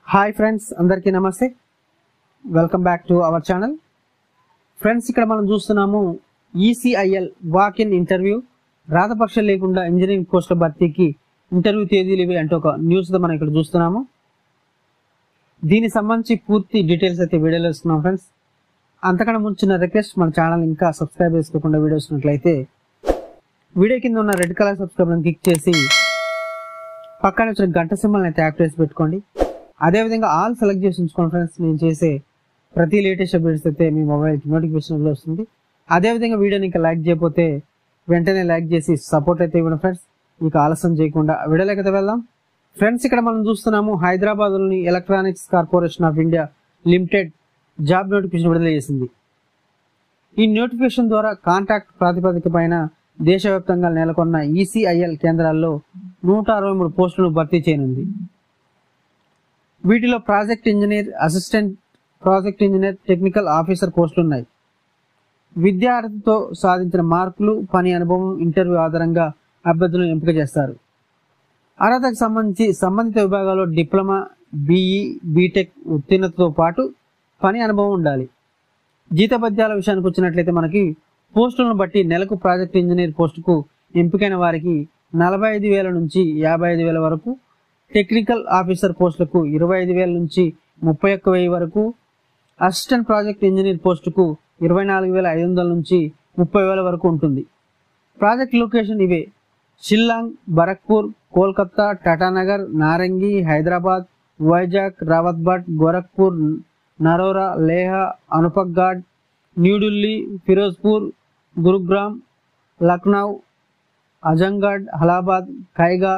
hi friends అందరికీ నమస్తే welcome back to our channel friends ఇక్కడ మనం చూస్తున్నాము ఈసీఐఎల్ వాక్ ఇన్ ఇంటర్వ్యూ రాతపక్షం లేకుండా ఇంజనీరింగ్ పోస్టుల భర్తీకి ఇంటర్వ్యూ తేదీలు ఇవి అంటే ఒక న్యూస్ మనం ఇక్కడ చూస్తున్నాము దీనికి సంబంధించి పూర్తి డీటెయిల్స్ అయితే వీడియోలో ఇస్తున్నాం ఫ్రెండ్స్ అంతకన్నా ముంచిన రిక్వెస్ట్ మన ఛానల్ ఇంకా సబ్స్క్రైబ్ చేసుకోకుండా వీడియోస్ ఉన్నట్లయితే వీడియో కింద ఉన్న రెడ్ కలర్ సబ్స్క్రైబ్ క్లిక్ చేసి పక్కన వచ్చిన గంట సింబల్ అయితే యాక్టివ్ చేసి పెట్టుకోండి అదేవిధంగా ఆల్ సెలెక్ట్ చేసి ఉంచుకోండి ఫ్రెండ్స్ నేను చేసే ప్రతి లేటెస్ట్ అప్డేట్స్ అయితే మీ మొబైల్కి నోటిఫికేషన్ వస్తుంది అదేవిధంగా వీడియోని ఇంకా లైక్ చేయకపోతే వెంటనే లైక్ చేసి సపోర్ట్ అయితే ఇవ్వండి ఫ్రెండ్స్ ఇక ఆలస్యం చేయకుండా వీడియోలోకి అయితే వెళ్దాం ఫ్రెండ్స్ ఇక్కడ మనం చూస్తున్నాము హైదరాబాద్లోని electronics corporation of India limited job notification విడుదల చేసింది ఈ నోటిఫికేషన్ ద్వారా కాంట్రాక్ట్ ప్రాతిపదిక పైన దేశవ్యాప్తంగా నెలకొన్న ఈసీఐఎల్ కేంద్రాల్లో నూట అరవై మూడు పోస్టులను భర్తీ చేయనుంది వీటిలో project engineer assistant project engineer technical officer పోస్టులు ఉన్నాయి విద్యార్థితో సాధించిన మార్కులు పని అనుభవం ఇంటర్వ్యూ ఆధారంగా అభ్యర్థులను ఎంపిక చేస్తారు అర్హతకు సంబంధించి సంబంధిత విభాగాల్లో డిప్లొమా బీఈ బీటెక్ ఉత్తీర్ణతతో పాటు పని అనుభవం ఉండాలి జీతభత్యాల విషయానికి వచ్చినట్లయితే మనకి పోస్టులను బట్టి నెలకు ప్రాజెక్ట్ ఇంజనీర్ పోస్టుకు ఎంపికైన వారికి నలభై ఐదు వేల నుంచి యాభై ఐదు వేల వరకు టెక్నికల్ ఆఫీసర్ పోస్టులకు ఇరవై ఐదు వేల నుంచి ముప్పై ఒక్క వెయ్యి వరకు అసిస్టెంట్ ప్రాజెక్ట్ ఇంజనీర్ పోస్టుకు ఇరవై నాలుగు వేల ఐదు వందల నుంచి ముప్పై వేల వరకు ఉంటుంది ప్రాజెక్ట్ లొకేషన్ ఇవే షిల్లాంగ్ బరక్పూర్ కోల్కత్తా టాటానగర్ నారంగి హైదరాబాద్ వైజాగ్ రావత్బట్ గోరఖ్పూర్ నరోరా లేహ అనుపఘాట్ న్యూఢిల్లీ ఫిరోజ్పూర్ గురుగ్రామ్ లక్నౌ అజంగఢ్ అలహాబాద్ కైగా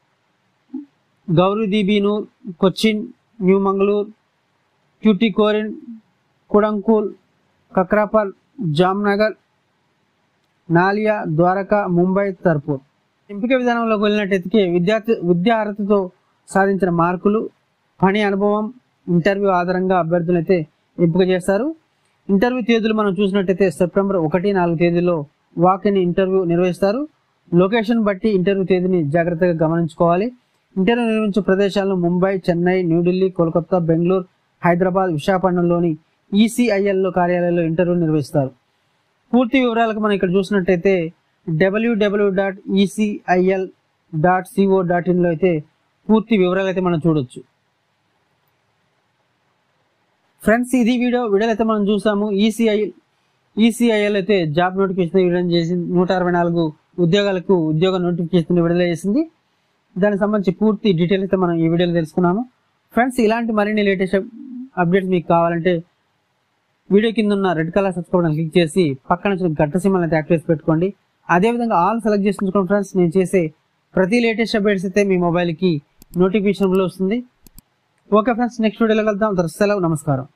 గౌరీదీబీనూర్ కొచ్చిన్ న్యూ మంగళూర్ ట్యూటికోరిన్ కుడంకూల్ కక్రాపర్ జామ్నగర్ నాలియా ద్వారకా ముంబై తర్పూర్ ఎంపిక విధానంలోకి వెళ్ళినట్టయితే విద్యార్థి విద్యా అర్హతతో సాధించిన మార్కులు పని అనుభవం ఇంటర్వ్యూ ఆధారంగా అభ్యర్థులు అయితే ఎంపిక చేస్తారు ఇంటర్వ్యూ తేదీలు మనం చూసినట్టయితే సెప్టెంబర్ ఒకటి నాలుగు తేదీలో వాక్ ఇన్ ఇంటర్వ్యూ నిర్వహిస్తారు లొకేషన్ బట్టి ఇంటర్వ్యూ తేదీని జాగ్రత్తగా గమనించుకోవాలి ఇంటర్వ్యూ నిర్వహించే ప్రదేశాలను ముంబై చెన్నై న్యూఢిల్లీ కోల్కతా బెంగళూరు హైదరాబాద్ విశాఖపట్నంలోని ఈసీఐఎల్లో కార్యాలయాల్లో ఇంటర్వ్యూ నిర్వహిస్తారు పూర్తి వివరాలకు మనం ఇక్కడ చూసినట్టయితే W W dot ECIL dot C O dot ఇన్లో అయితే పూర్తి వివరాలు అయితే మనం చూడొచ్చు ఫ్రెండ్స్ ఇది వీడియో వీడియోలో అయితే మనం చూసాము ఈసీఐ ఈసీఐఎల్ అయితే జాబ్ నోటిఫికేషన్ విడుదల చేసింది నూట అరవై నాలుగు ఉద్యోగాలకు ఉద్యోగ నోటిఫికేషన్ విడుదల చేసింది దానికి సంబంధించి పూర్తి డీటెయిల్స్ అయితే మనం ఈ వీడియోలో తెలుసుకున్నాము ఫ్రెండ్స్ ఇలాంటి మరిన్ని లేటెస్ట్ అప్డేట్స్ మీకు కావాలంటే వీడియో కింద ఉన్న రెడ్ కలర్ సబ్స్క్రైబ్ క్లిక్ చేసి పక్కన వచ్చిన గంట సింబల్ అయితే యాక్టివ్ చేసి పెట్టుకోండి అదేవిధంగా ఆల్ సెలెక్ట్ చేసి ఉంచుకోండి ఫ్రెండ్స్ నేను చేసే ప్రతి లేటెస్ట్ అప్డేట్స్ అయితే మీ మొబైల్కి నోటిఫికేషన్లో వస్తుంది ఓకే ఫ్రెండ్స్ నెక్స్ట్ వీడియోలో కలుద్దాం సెలవు నమస్కారం